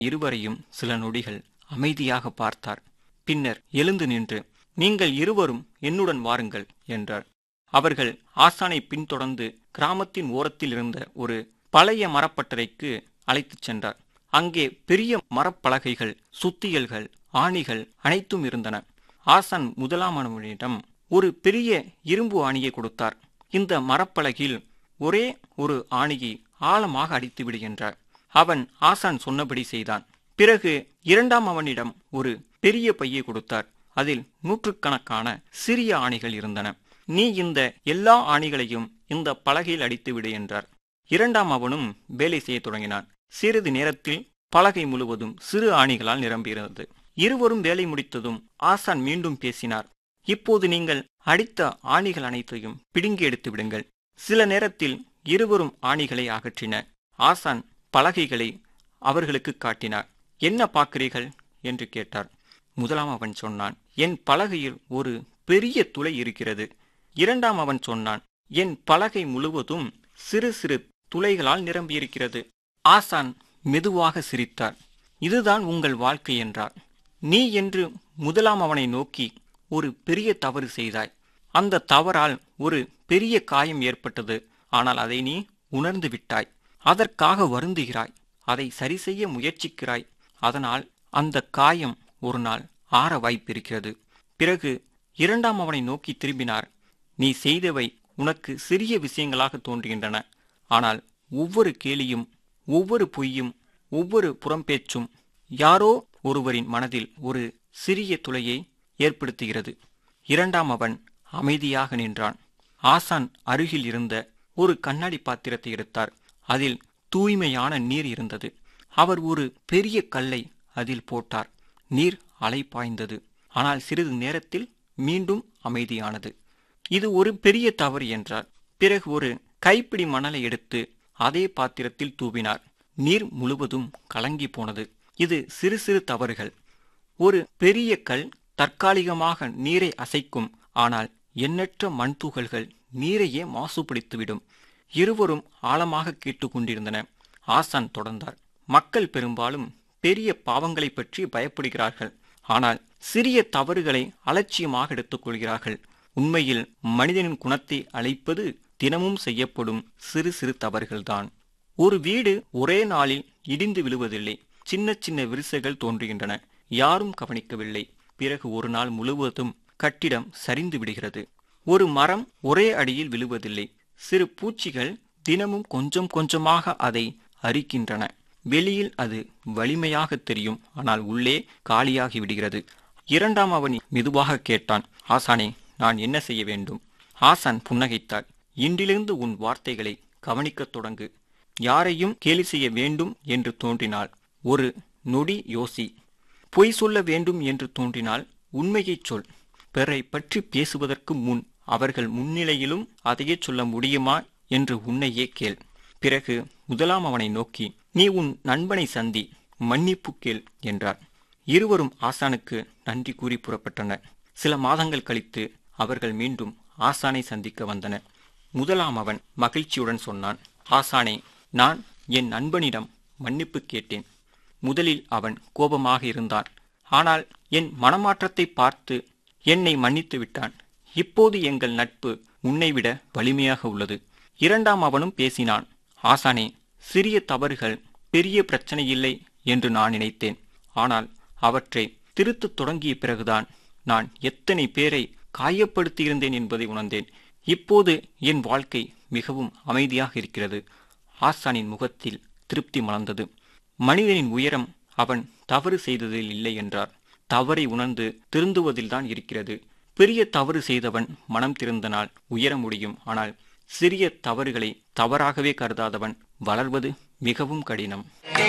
இருவரையும் சில நொடிகள் அமைதியாக பார்த்தார் பின்னர் எழுந்து நின்று நீங்கள் இருவரும் என்னுடன் வாருங்கள் என்றார் அவர்கள் ஆசானை பின்தொடர்ந்து கிராமத்தின் ஓரத்தில் இருந்த ஒரு பழைய மரப்பட்டறைக்கு அழைத்துச் சென்றார் அங்கே பெரிய மரப்பலகைகள் சுத்தியல்கள் ஆணிகள் அனைத்தும் இருந்தன ஆசான் முதலாமவனிடம் ஒரு பெரிய இரும்பு ஆணியை கொடுத்தார் இந்த மரப்பலகையில் ஒரே ஒரு ஆணியை ஆழமாக அடித்து விடுகின்றார் அவன் ஆசான் சொன்னபடி செய்தான் பிறகு இரண்டாம் அவனிடம் ஒரு பெரிய பையை கொடுத்தார் அதில் நூற்றுக்கணக்கான சிறிய ஆணிகள் இருந்தன நீ இந்த எல்லா ஆணிகளையும் இந்த பலகையில் அடித்து விடு என்றார் இரண்டாம் அவனும் வேலை செய்யத் தொடங்கினான் சிறிது நேரத்தில் பலகை முழுவதும் சிறு ஆணிகளால் நிரம்பியிருந்தது இருவரும் வேலை முடித்ததும் ஆசான் மீண்டும் பேசினார் இப்போது நீங்கள் அடித்த ஆணிகள் அனைத்தையும் பிடுங்கி எடுத்து விடுங்கள் சில நேரத்தில் இருவரும் ஆணிகளை அகற்றின ஆசான் பலகைகளை அவர்களுக்கு காட்டினார் என்ன பார்க்கிறீர்கள் என்று கேட்டார் முதலாம் அவன் சொன்னான் என் பலகையில் ஒரு பெரிய துளை இருக்கிறது இரண்டாம் அவன் சொன்னான் என் பலகை முழுவதும் சிறு சிறு துளைகளால் நிரம்பியிருக்கிறது ஆசான் மெதுவாக சிரித்தார் இதுதான் உங்கள் வாழ்க்கை என்றார் நீ என்று முதலாம் அவனை நோக்கி ஒரு பெரிய தவறு செய்தாய் அந்த தவறால் ஒரு பெரிய காயம் ஏற்பட்டது ஆனால் அதை நீ உணர்ந்து விட்டாய் அதற்காக வருந்துகிறாய் அதை சரி செய்ய முயற்சிக்கிறாய் அதனால் அந்த காயம் ஒரு நாள் ஆற வாய்ப்பிருக்கிறது பிறகு இரண்டாம் அவனை நோக்கி திரும்பினார் நீ செய்தவை உனக்கு சிறிய விஷயங்களாக தோன்றுகின்றன ஆனால் ஒவ்வொரு கேலியும் ஒவ்வொரு பொய்யும் ஒவ்வொரு புறம்பேச்சும் யாரோ ஒருவரின் மனதில் ஒரு சிறிய துளையை ஏற்படுத்துகிறது இரண்டாம் அவன் அமைதியாக நின்றான் ஆசான் அருகில் இருந்த ஒரு கண்ணாடி பாத்திரத்தை எடுத்தார் அதில் தூய்மையான நீர் இருந்தது அவர் ஒரு பெரிய கல்லை அதில் போட்டார் நீர் அலை பாய்ந்தது ஆனால் சிறிது நேரத்தில் மீண்டும் அமைதியானது இது ஒரு பெரிய தவறு என்றார் பிறகு ஒரு கைப்பிடி மணலை எடுத்து அதே பாத்திரத்தில் தூவினார் நீர் முழுவதும் கலங்கி போனது இது சிறு சிறு தவறுகள் ஒரு பெரிய கல் தற்காலிகமாக நீரை அசைக்கும் ஆனால் எண்ணற்ற மண் துகள்கள் நீரையே மாசுபடுத்திவிடும் இருவரும் ஆழமாக கேட்டுக்கொண்டிருந்தன ஆசான் தொடர்ந்தார் மக்கள் பெரும்பாலும் பெரிய பாவங்களை பற்றி பயப்படுகிறார்கள் ஆனால் சிறிய தவறுகளை அலட்சியமாக எடுத்துக்கொள்கிறார்கள் உண்மையில் மனிதனின் குணத்தை அழைப்பது தினமும் செய்யப்படும் சிறு சிறு தவறுகள்தான் ஒரு வீடு ஒரே நாளில் இடிந்து விழுவதில்லை சின்ன சின்ன விரிசைகள் தோன்றுகின்றன யாரும் கவனிக்கவில்லை பிறகு ஒரு நாள் முழுவதும் கட்டிடம் சரிந்து விடுகிறது ஒரு மரம் ஒரே அடியில் விழுவதில்லை சிறு பூச்சிகள் தினமும் கொஞ்சம் கொஞ்சமாக அதை அரிக்கின்றன வெளியில் அது வலிமையாக தெரியும் ஆனால் உள்ளே காலியாகி விடுகிறது இரண்டாம் அவன் மெதுவாக கேட்டான் ஆசானே நான் என்ன செய்ய வேண்டும் ஆசான் புன்னகைத்தார் இன்றிலிருந்து உன் வார்த்தைகளை கவனிக்கத் தொடங்கு யாரையும் கேலி செய்ய வேண்டும் என்று தோன்றினால் ஒரு நொடி யோசி பொய் சொல்ல வேண்டும் என்று தோன்றினால் உண்மையைச் சொல் பிறரை பற்றி பேசுவதற்கு முன் அவர்கள் முன்னிலையிலும் அதையே சொல்ல முடியுமா என்று உன்னையே கேள் பிறகு முதலாம் அவனை நோக்கி நீ உன் நண்பனை சந்தி மன்னிப்பு கேள் என்றார் இருவரும் ஆசானுக்கு நன்றி கூறி புறப்பட்டனர் சில மாதங்கள் கழித்து அவர்கள் மீண்டும் ஆசானை சந்திக்க வந்தனர் முதலாம் அவன் மகிழ்ச்சியுடன் சொன்னான் ஆசானே நான் என் நண்பனிடம் மன்னிப்பு கேட்டேன் முதலில் அவன் கோபமாக இருந்தான் ஆனால் என் மனமாற்றத்தை பார்த்து என்னை மன்னித்து விட்டான் இப்போது எங்கள் நட்பு உன்னை விட வலிமையாக உள்ளது இரண்டாம் அவனும் பேசினான் ஆசானே சிறிய தவறுகள் பெரிய பிரச்சனை இல்லை என்று நான் நினைத்தேன் ஆனால் அவற்றை திருத்தத் தொடங்கிய பிறகுதான் நான் எத்தனை பேரை காயப்படுத்தியிருந்தேன் என்பதை உணர்ந்தேன் இப்போது என் வாழ்க்கை மிகவும் அமைதியாக இருக்கிறது ஆசானின் முகத்தில் திருப்தி மலர்ந்தது மனிதனின் உயரம் அவன் தவறு செய்ததில் இல்லை என்றார் தவறை உணர்ந்து திருந்துவதில்தான் இருக்கிறது பெரிய தவறு செய்தவன் மனம் திருந்தனால் உயர முடியும் ஆனால் சிறிய தவறுகளை தவறாகவே கருதாதவன் வளர்வது மிகவும் கடினம்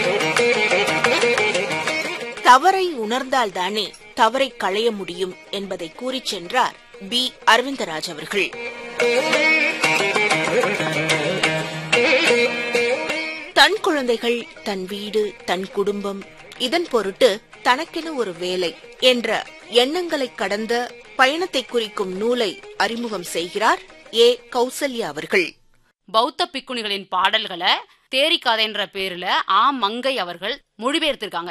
தவறை உணர்ந்தால்தானே தவறை களைய முடியும் என்பதை கூறிச் சென்றார் பி அரவிந்தராஜ் அவர்கள் தன் குழந்தைகள் தன் வீடு தன் குடும்பம் இதன் பொருட்டு தனக்கென ஒரு வேலை என்ற எண்ணங்களை கடந்த பயணத்தை குறிக்கும் நூலை அறிமுகம் செய்கிறார் ஏ கௌசல்யா அவர்கள் பௌத்த பிக்குணிகளின் பாடல்களை தேரிக்காதைன்ற பேர்ல ஆ மங்கை அவர்கள் மொழிபெயர்த்திருக்காங்க